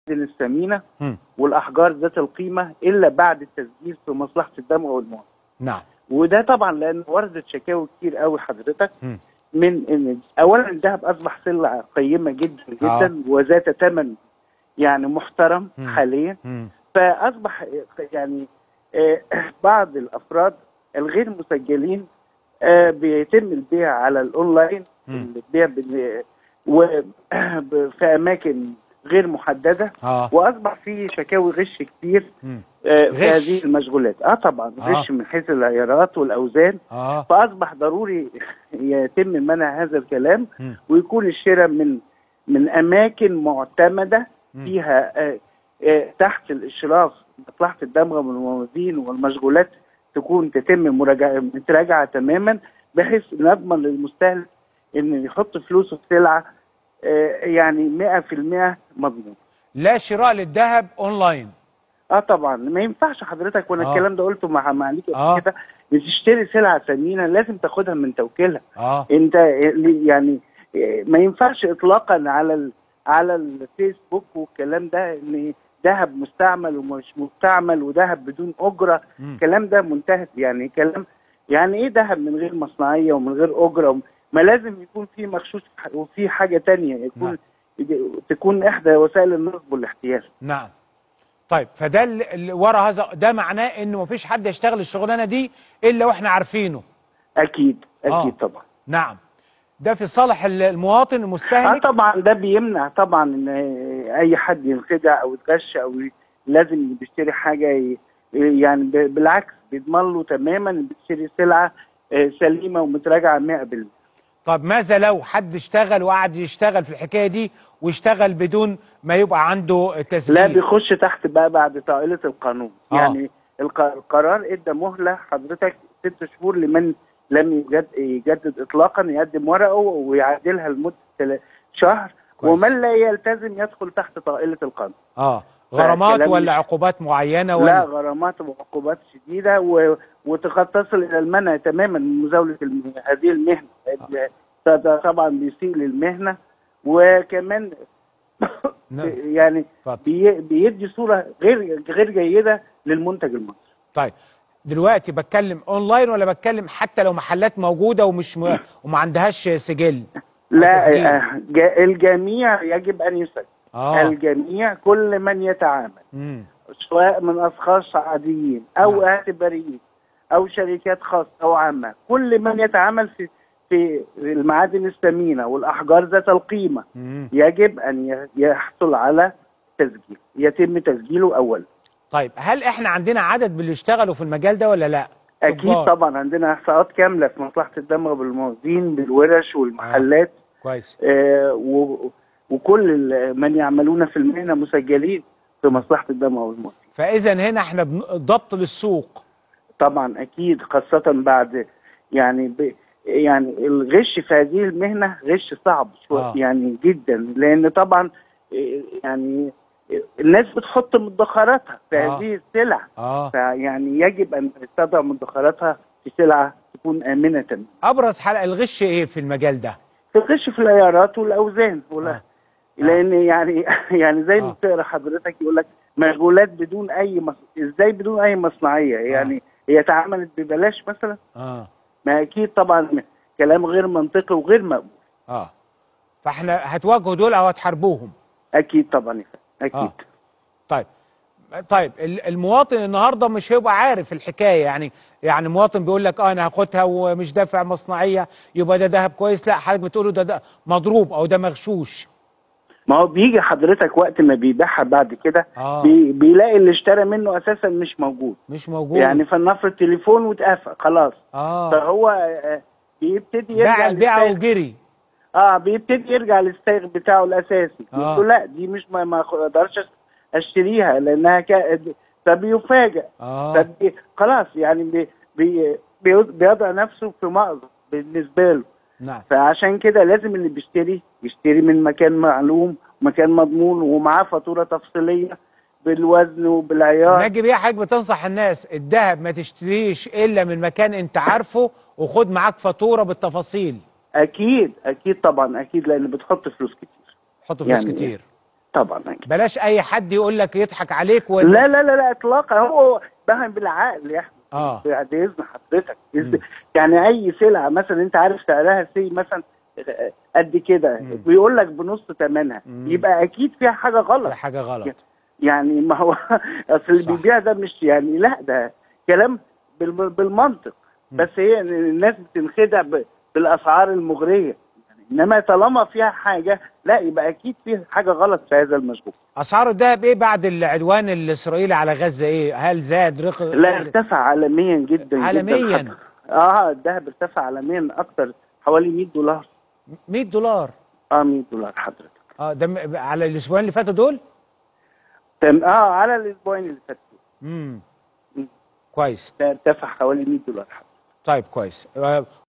الثمينه مم. والاحجار ذات القيمه الا بعد التسجيل في مصلحه الدمغ والمواطن نعم وده طبعا لان وردت شكاوي كتير قوي حضرتك مم. من ان اولا الذهب اصبح سلعه قيمه جدا آه. جدا وذات ثمن يعني محترم مم. حاليا مم. فاصبح يعني آه، بعض الافراد الغير مسجلين آه، بيتم البيع على الاونلاين مم. البيع بال- و- ب- في اماكن غير محدده اه واصبح في شكاوي غش كتير مم. آه، في غش؟ هذه المشغولات اه طبعا آه. غش من حيث العيارات والاوزان اه فاصبح ضروري يتم منع هذا الكلام مم. ويكون الشراء من من اماكن معتمده مم. فيها آه، آه، تحت الاشراف مصلحه الدمغه والموازين والمشغولات تكون تتم مراجعه متراجعه تماما بحيث نضمن للمستهلك ان يحط فلوسه في سلعه آه، يعني 100% مضمون لا شراء للذهب اونلاين اه طبعا ما ينفعش حضرتك وانا آه. الكلام ده قلته مع معاليك قبل آه. كده بتشتري سلعه ثمينه لازم تاخدها من توكيلها اه انت يعني ما ينفعش اطلاقا على ال... على الفيسبوك والكلام ده ان ذهب مستعمل ومش مستعمل وذهب بدون اجره مم. الكلام ده منتهى يعني كلام يعني ايه ذهب من غير مصنعيه ومن غير اجره ما لازم يكون في مغشوش وفي حاجه تانية يكون تكون احدى وسائل النصب والاحتيال نعم طيب فده اللي اللي ورا هذا ده معناه انه مفيش حد يشتغل الشغلانه دي الا واحنا عارفينه اكيد اكيد آه. طبعا نعم ده في صالح ال- المواطن اه المستهلك طبعا ده بيمنع طبعا ان اي حد ينخدع او يتغش او ي- لازم بيشتري حاجه ي- يعني ب- بالعكس بيضمن له تماما إن بيشتري سلعه آه، سليمه ومتراجعه 100% طب ماذا لو حد اشتغل وقعد يشتغل في الحكايه دي واشتغل بدون ما يبقى عنده تسجيل لا بيخش تحت بقى بعد طائله القانون آه. يعني الق- القرار ادى مهله حضرتك ست شهور لمن لم يجد يجدد اطلاقا يقدم ورقه ويعدلها لمده تل- شهر كويس. ومن لا يلتزم يدخل تحت طائله القانون اه غرامات فكلام ولا مش- عقوبات معينه لا ولا غرامات وعقوبات شديده و... وقد تصل الى المنع تماما من مزاوله الم... هذه المهنه ال- ده طبعا بيسيء للمهنه وكمان نعم. يعني اتفضل. بي... بيدي صوره غير غير جيده للمنتج المصري طيب دلوقتي بتكلم اونلاين ولا بتكلم حتى لو محلات موجوده ومش م... وما عندهاش سجل أو لا تسجيل؟ آه، ج- الجميع يجب ان يسجل اه الجميع كل من يتعامل مم. سواء من اشخاص عاديين او نعم. اعتباريين او شركات خاصه او عامه كل من يتعامل في في المعادن الثمينه والاحجار ذات القيمه مم. يجب ان ي- يحصل على تسجيل يتم تسجيله اولا طيب هل احنا عندنا عدد من اللي اشتغلوا في المجال ده ولا لا اكيد تجار. طبعا عندنا احصاءات كامله في مصلحه الدمغ بالموازين بالورش والمحلات كويس آه و وكل ال- من يعملون في المهنه مسجلين في مصلحه الدمغ والموازين فاذا هنا احنا بن- ضبط للسوق طبعا اكيد خاصه بعد يعني ب يعني الغش في هذه المهنه غش صعب شويه آه. يعني جدا لان طبعا إيه، يعني الناس بتحط مدخراتها في آه. هذه السلع اه فيعني يجب ان تستودع مدخراتها في سلعه تكون امنه ابرز حلقه الغش ايه في المجال ده في الغش في العيارات والاوزان ولا آه. لان يعني يعني زي ما آه. بتقرا حضرتك يقول لك مشغولات بدون اي مص... ازاي بدون اي مصنعيه يعني هي اتعملت ببلاش مثلا اه ما اكيد طبعا كلام غير منطقي وغير مقبول اه فاحنا هتواجهوا دول او هتحاربوهم اكيد طبعا يا فندم، اكيد آه. طيب طيب ال- المواطن النهارده مش هيبقى عارف الحكايه يعني يعني مواطن بيقول لك اه انا هاخدها ومش دافع مصنعيه يبقى ده ذهب كويس لا حضرتك بتقول له ده, ده مضروب او ده مغشوش ما هو بيجي حضرتك وقت ما بيبيعها بعد كده آه. بي... بيلاقي اللي اشترى منه اساسا مش موجود مش موجود يعني فلنفرض تليفون واتقفل خلاص اه فهو آه، بيبتدي يرجع باع البيعه للسائق- وجري اه بيبتدي يرجع للسائق بتاعه الاساسي آه. يقول له لا دي مش ما ما اقدرش اشتريها لانها كا... فبيفاجئ اه فبي... خلاص يعني بي... بي... بي... بيضع نفسه في مأزق بالنسبه له نعم فعشان كده لازم اللي بيشتري يشتري من مكان معلوم مكان مضمون ومعاه فاتوره تفصيليه بالوزن وبالعيار ناجي بيه حضرتك بتنصح الناس الذهب ما تشتريش الا من مكان انت عارفه وخد معاك فاتوره بالتفاصيل اكيد اكيد طبعا اكيد لان بتحط فلوس كتير حط فلوس يعني كتير طبعا بلاش اي حد يقول لك يضحك عليك ولا لا لا لا لا اطلاقا هو بهم بالعقل يا احمد اه بعد اذن حضرتك إذ- يعني اي سلعه مثلا انت عارف سعرها سي مثلا قد كده مم. ويقول لك بنص ثمنها مم. يبقى اكيد فيها حاجه غلط ده حاجه غلط يعني ما هو اصل اللي صح. بيبيع ده مش يعني لا ده كلام بال- بالمنطق مم. بس هي الناس بتنخدع ب- بالاسعار المغريه انما طالما فيها حاجه لا يبقى اكيد فيها حاجه غلط في هذا المشروع اسعار الذهب ايه بعد العدوان الاسرائيلي على غزه ايه هل زاد رق لا ارتفع عالميا جدا عالمياً؟ جدا حتى- اه الذهب ارتفع عالميا اكتر حوالي 100 دولار 100 دولار اه 100 دولار حضرتك اه ده م- على الاسبوعين اللي فاتوا دول تم اه على الاسبوعين اللي فاتوا امم مم. كويس ده ارتفع حوالي 100 دولار حضرتك طيب كويس آه،